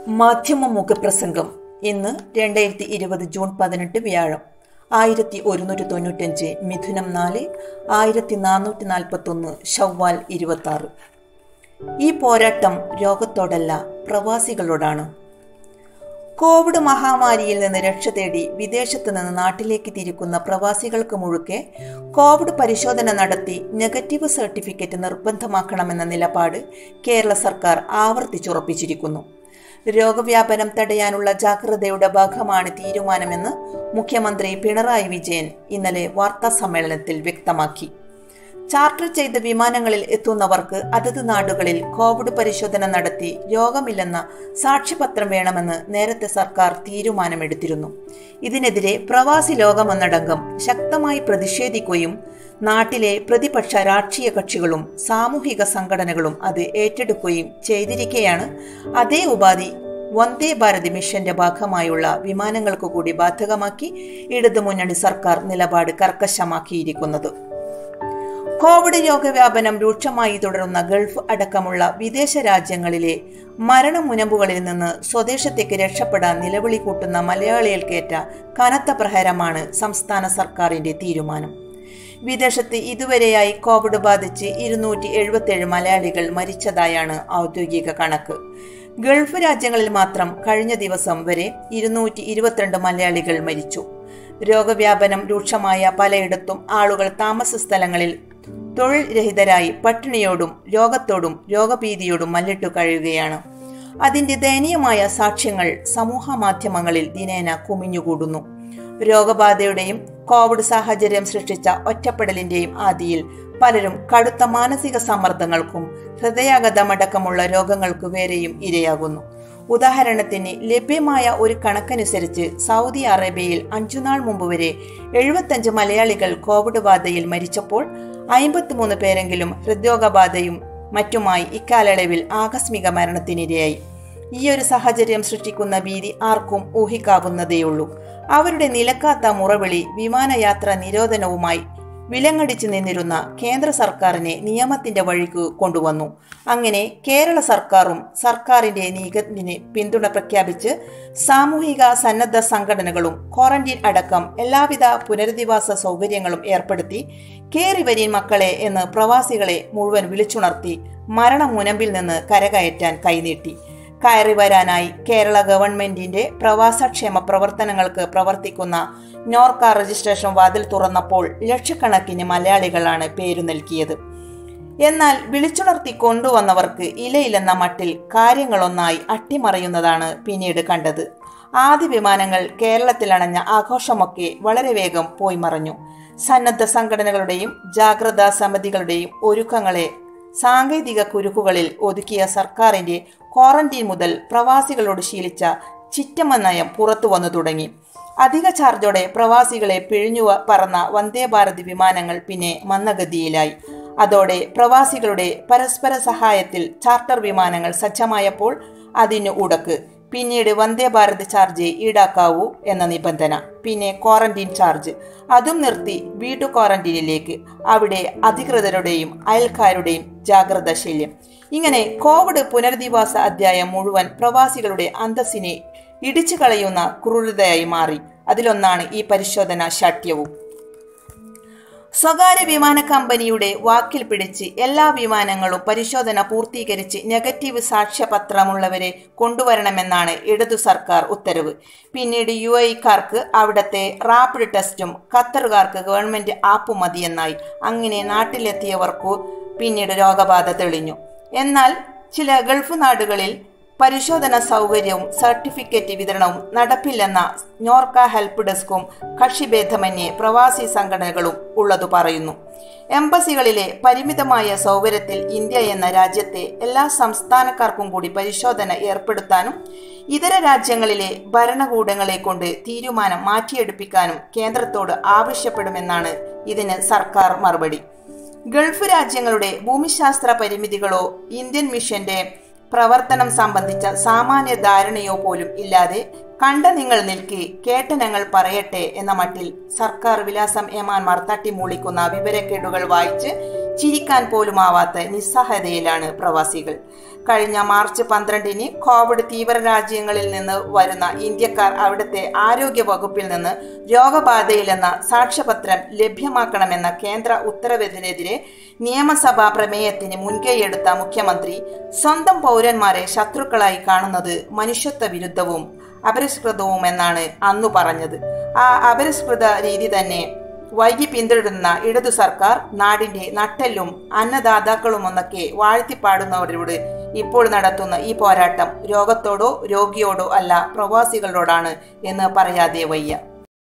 മാധ്യമ മുഖപ്രസംഗം ഇന്ന് രണ്ടായിരത്തി ഇരുപത് ജൂൺ പതിനെട്ട് വ്യാഴം ആയിരത്തി ഒരുന്നൂറ്റി തൊണ്ണൂറ്റഞ്ച് മിഥുനം നാല് ആയിരത്തി നാനൂറ്റി നാൽപ്പത്തൊന്ന് ഷവ്വാൽ ഇരുപത്തി ആറ് ഈ പോരാട്ടം രോഗത്തോടല്ല പ്രവാസികളോടാണ് കോവിഡ് മഹാമാരിയിൽ നിന്ന് രക്ഷ തേടി വിദേശത്ത് നിന്ന് നാട്ടിലേക്ക് തിരിക്കുന്ന പ്രവാസികൾക്ക് മുഴുക്കെ കോവിഡ് പരിശോധന നടത്തി നെഗറ്റീവ് സർട്ടിഫിക്കറ്റ് നിർബന്ധമാക്കണമെന്ന നിലപാട് കേരള സർക്കാർ ആവർത്തിച്ചുറപ്പിച്ചിരിക്കുന്നു രോഗവ്യാപനം തടയാനുള്ള ജാഗ്രതയുടെ ഭാഗമാണ് തീരുമാനമെന്ന് മുഖ്യമന്ത്രി പിണറായി വിജയൻ ഇന്നലെ വാർത്താ സമ്മേളനത്തിൽ വ്യക്തമാക്കി ചാർട്ടർ ചെയ്ത വിമാനങ്ങളിൽ എത്തുന്നവർക്ക് അതത് നാടുകളിൽ കോവിഡ് പരിശോധന നടത്തി രോഗമില്ലെന്ന സാക്ഷ്യപത്രം വേണമെന്ന് നേരത്തെ സർക്കാർ തീരുമാനമെടുത്തിരുന്നു ഇതിനെതിരെ പ്രവാസി ലോകമൊന്നടങ്കം ശക്തമായി പ്രതിഷേധിക്കുകയും നാട്ടിലെ പ്രതിപക്ഷ രാഷ്ട്രീയ കക്ഷികളും സാമൂഹിക സംഘടനകളും അത് ഏറ്റെടുക്കുകയും ചെയ്തിരിക്കെയാണ് അതേ ഉപാധി വന്ദേ ഭാരത് മിഷന്റെ ഭാഗമായുള്ള വിമാനങ്ങൾക്ക് കൂടി ബാധകമാക്കി ഇടതുമുന്നണി സർക്കാർ നിലപാട് കർക്കശമാക്കിയിരിക്കുന്നത് കോവിഡ് രോഗവ്യാപനം രൂക്ഷമായി തുടരുന്ന ഗൾഫ് അടക്കമുള്ള വിദേശ രാജ്യങ്ങളിലെ മരണമുനമ്പുകളിൽ നിന്ന് സ്വദേശത്തേക്ക് രക്ഷപ്പെടാൻ നിലവിളി കൂട്ടുന്ന മലയാളികൾക്കേറ്റ കനത്ത പ്രഹരമാണ് സംസ്ഥാന സർക്കാരിന്റെ തീരുമാനം വിദേശത്ത് ഇതുവരെയായി കോവിഡ് ബാധിച്ച് ഇരുന്നൂറ്റി എഴുപത്തേഴ് മലയാളികൾ മരിച്ചതായാണ് ഔദ്യോഗിക കണക്ക് ഗൾഫ് രാജ്യങ്ങളിൽ മാത്രം കഴിഞ്ഞ ദിവസം വരെ ഇരുന്നൂറ്റി ഇരുപത്തിരണ്ട് മലയാളികൾ മരിച്ചു രോഗവ്യാപനം രൂക്ഷമായ പലയിടത്തും ആളുകൾ താമസ സ്ഥലങ്ങളിൽ തൊഴിൽ രഹിതരായി പട്ടിണിയോടും രോഗത്തോടും രോഗഭീതിയോടും മല്ലിട്ടു കഴിയുകയാണ് അതിന്റെ ദയനീയമായ സാക്ഷ്യങ്ങൾ സമൂഹ മാധ്യമങ്ങളിൽ ദിനേന കുമിഞ്ഞുകൂടുന്നു രോഗബാധയുടെയും കോവിഡ് സാഹചര്യം സൃഷ്ടിച്ച ഒറ്റപ്പെടലിന്റെയും ആദിയിൽ പലരും കടുത്ത മാനസിക സമ്മർദ്ദങ്ങൾക്കും ഹൃദയാഘാതമടക്കമുള്ള രോഗങ്ങൾക്ക് വേറെയും ഇരയാകുന്നു ഉദാഹരണത്തിന് ലഭ്യമായ ഒരു കണക്കനുസരിച്ച് സൗദി അറേബ്യയിൽ അഞ്ചുനാൾ മുമ്പ് വരെ എഴുപത്തഞ്ച് മലയാളികൾ കോവിഡ് ബാധയിൽ മരിച്ചപ്പോൾ അയിമ്പത്തിമൂന്ന് പേരെങ്കിലും ഹൃദ്രോഗബാധയും മറ്റുമായി ഇക്കാലയളവിൽ ആകസ്മിക മരണത്തിനിരയായി ഈ ഒരു സാഹചര്യം സൃഷ്ടിക്കുന്ന ഭീതി ആർക്കും ഊഹിക്കാവുന്നതേയുള്ളൂ അവരുടെ നിലക്കാത്ത മുറവിളി വിമാനയാത്ര നിരോധനവുമായി വിലങ്ങടിച്ചു നിന്നിരുന്ന കേന്ദ്ര സർക്കാരിനെ നിയമത്തിന്റെ വഴിക്ക് കൊണ്ടുവന്നു അങ്ങനെ കേരള സർക്കാരും സർക്കാരിന്റെ നീക്കത്തിന് പിന്തുണ പ്രഖ്യാപിച്ച് സാമൂഹിക സന്നദ്ധ സംഘടനകളും ക്വാറന്റീൻ അടക്കം എല്ലാവിധ പുനരധിവാസ സൗകര്യങ്ങളും ഏർപ്പെടുത്തി കേറിവരീൻ മക്കളെ എന്ന് പ്രവാസികളെ മുഴുവൻ വിളിച്ചുണർത്തി മരണമുനമ്പിൽ നിന്ന് കരകയറ്റാൻ കൈനീട്ടി കയറി വരാനായി കേരള ഗവൺമെന്റിന്റെ പ്രവാസക്ഷേമ പ്രവർത്തനങ്ങൾക്ക് പ്രവർത്തിക്കുന്ന നോർക്ക രജിസ്ട്രേഷൻ വാതിൽ തുറന്നപ്പോൾ ലക്ഷക്കണക്കിന് മലയാളികളാണ് പേരു നൽകിയത് എന്നാൽ വിളിച്ചുണർത്തി കൊണ്ടുവന്നവർക്ക് ഇലയിലെന്ന മട്ടിൽ കാര്യങ്ങളൊന്നായി അട്ടിമറിയുന്നതാണ് പിന്നീട് കണ്ടത് ആദ്യ വിമാനങ്ങൾ കേരളത്തിലണഞ്ഞ ആഘോഷമൊക്കെ വളരെ വേഗം പോയി മറഞ്ഞു സന്നദ്ധ സംഘടനകളുടെയും ജാഗ്രതാ സമിതികളുടെയും ഒരുക്കങ്ങളെ സാങ്കേതിക കുരുക്കുകളിൽ ഒതുക്കിയ സർക്കാരിന്റെ ക്വാറന്റീൻ മുതൽ പ്രവാസികളോട് ശീലിച്ച ചിറ്റമ്മ നയം പുറത്തു വന്നു തുടങ്ങി അധിക ചാർജോടെ പ്രവാസികളെ പിഴിഞ്ഞു പറന്ന വന്ദേ ഭാരത് വിമാനങ്ങൾ പിന്നെ മന്ദഗതിയിലായി അതോടെ പ്രവാസികളുടെ പരസ്പര സഹായത്തിൽ ചാർട്ടർ വിമാനങ്ങൾ സജ്ജമായപ്പോൾ അതിന് ഉടക്ക് പിന്നീട് വന്ദേ ഭാരത് ചാർജ് ഈടാക്കാവൂ എന്ന നിബന്ധന പിന്നെ ക്വാറന്റീൻ ചാർജ് അതും നിർത്തി വീട്ടു ക്വാറന്റീനിലേക്ക് അവിടെ അധികൃതരുടെയും അയൽക്കാരുടെയും ജാഗ്രത ശല്യം ഇങ്ങനെ കോവിഡ് പുനരധിവാസ അധ്യായം മുഴുവൻ പ്രവാസികളുടെ അന്തസ്സിനെ ഇടിച്ചു കളയുന്ന ക്രൂരതയായി മാറി അതിലൊന്നാണ് ഈ പരിശോധന ശാഠ്യവും സ്വകാര്യ വിമാന കമ്പനിയുടെ വാക്കിൽ പിടിച്ച് എല്ലാ വിമാനങ്ങളും പരിശോധന പൂർത്തീകരിച്ച് നെഗറ്റീവ് സാക്ഷ്യപത്രമുള്ളവരെ കൊണ്ടുവരണമെന്നാണ് ഇടതു സർക്കാർ ഉത്തരവ് പിന്നീട് യു ഐക്കാർക്ക് അവിടത്തെ റാപ്പിഡ് ടെസ്റ്റും ഖത്തറുകാർക്ക് ഗവൺമെന്റ് ആപ്പ് മതിയെന്നായി അങ്ങനെ നാട്ടിലെത്തിയവർക്കു പിന്നീട് രോഗബാധ തെളിഞ്ഞു എന്നാൽ ചില ഗൾഫ് നാടുകളിൽ പരിശോധന സൗകര്യവും സർട്ടിഫിക്കറ്റ് വിതരണവും നടപ്പില്ലെന്ന നോർക്ക ഹെൽപ്പ് ഡെസ്കും കക്ഷിഭേദമന്യേ പ്രവാസി സംഘടനകളും ഉള്ളതു പറയുന്നു എംബസികളിലെ പരിമിതമായ സൗകര്യത്തിൽ ഇന്ത്യ എന്ന രാജ്യത്തെ എല്ലാ സംസ്ഥാനക്കാർക്കും കൂടി പരിശോധന ഏർപ്പെടുത്താനും ഇതര രാജ്യങ്ങളിലെ ഭരണകൂടങ്ങളെ കൊണ്ട് തീരുമാനം മാറ്റിയെടുപ്പിക്കാനും കേന്ദ്രത്തോട് ആവശ്യപ്പെടുമെന്നാണ് ഇതിന് സർക്കാർ മറുപടി ഗൾഫ് രാജ്യങ്ങളുടെ ഭൂമിശാസ്ത്ര പരിമിതികളോ ഇന്ത്യൻ മിഷന്റെ പ്രവർത്തനം സംബന്ധിച്ച സാമാന്യ ധാരണയോ പോലും ഇല്ലാതെ കണ്ട നിങ്ങൾ നിൽക്കി കേട്ട ഞങ്ങൾ പറയട്ടെ എന്ന മട്ടിൽ സർക്കാർ വിലാസം ഏമാന്മാർ തട്ടിമൂളിക്കുന്ന വിവരക്കേടുകൾ വായിച്ച് ചിരിക്കാൻ പോലുമാവാത്ത നിസ്സഹായതയിലാണ് പ്രവാസികൾ കഴിഞ്ഞ മാർച്ച് പന്ത്രണ്ടിന് കോവിഡ് തീവ്ര രാജ്യങ്ങളിൽ നിന്ന് വരുന്ന ഇന്ത്യക്കാർ അവിടുത്തെ ആരോഗ്യ വകുപ്പിൽ നിന്ന് രോഗബാധയില്ലെന്ന സാക്ഷ്യപത്രം ലഭ്യമാക്കണമെന്ന കേന്ദ്ര ഉത്തരവിനെതിരെ നിയമസഭാ പ്രമേയത്തിന് മുൻകൈയെടുത്ത മുഖ്യമന്ത്രി സ്വന്തം പൗരന്മാരെ ശത്രുക്കളായി കാണുന്നത് മനുഷ്യത്വ വിരുദ്ധവും അപരിഷ്കൃതവുമെന്നാണ് അന്നു പറഞ്ഞത് ആ അപരിഷ്കൃത രീതി തന്നെ വൈകി പിന്തുടരുന്ന ഇടതു സർക്കാർ നാടിന്റെ നട്ടെല്ലും അന്നദാതാക്കളുമൊന്നൊക്കെ വാഴ്ത്തിപ്പാടുന്നവരോട് ഇപ്പോൾ നടത്തുന്ന ഈ പോരാട്ടം രോഗത്തോടോ രോഗിയോടോ അല്ല പ്രവാസികളോടാണ് എന്ന് പറയാതെ വയ്യ